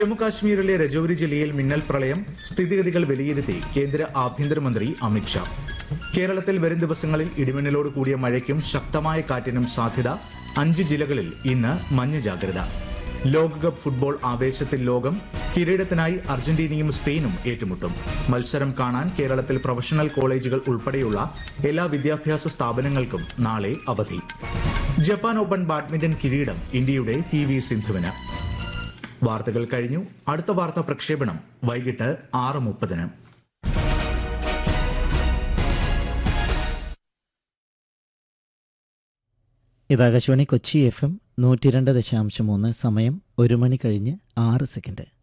ജമ്മുകാശ്മീരിലെ രജൌരി ജില്ലയിൽ മിന്നൽ പ്രളയം സ്ഥിതിഗതികൾ വിലയിരുത്തി കേന്ദ്ര ആഭ്യന്തരമന്ത്രി അമിത്ഷാ കേരളത്തിൽ വരും ദിവസങ്ങളിൽ ഇടിമിന്നലോട് കൂടിയ മഴയ്ക്കും ശക്തമായ കാറ്റിനും സാധ്യത അഞ്ച് ജില്ലകളിൽ ഇന്ന് മഞ്ഞ ജാഗ്രത ലോകകപ്പ് ഫുട്ബോൾ ആവേശത്തിൽ ലോകം കിരീടത്തിനായി അർജന്റീനയും സ്പെയിനും ഏറ്റുമുട്ടും മത്സരം കാണാൻ കേരളത്തിൽ പ്രൊഫഷണൽ കോളേജുകൾ ഉൾപ്പെടെയുള്ള എല്ലാ വിദ്യാഭ്യാസ സ്ഥാപനങ്ങൾക്കും നാളെ അവധി ജപ്പാൻ ഓപ്പൺ ബാഡ്മിന്റൺ കിരീടം ഇന്ത്യയുടെ പി വി സിന്ധുവിന് വാർത്തകൾ കഴിഞ്ഞു അടുത്ത വാർത്താ പ്രക്ഷേപണം വൈകിട്ട് ആറ് മുപ്പതിന് ഇത് ആകാശവാണി കൊച്ചി എഫ് എം നൂറ്റി രണ്ട് ദശാംശം മൂന്ന് സമയം ഒരു മണി കഴിഞ്ഞ് ആറ് സെക്കൻഡ്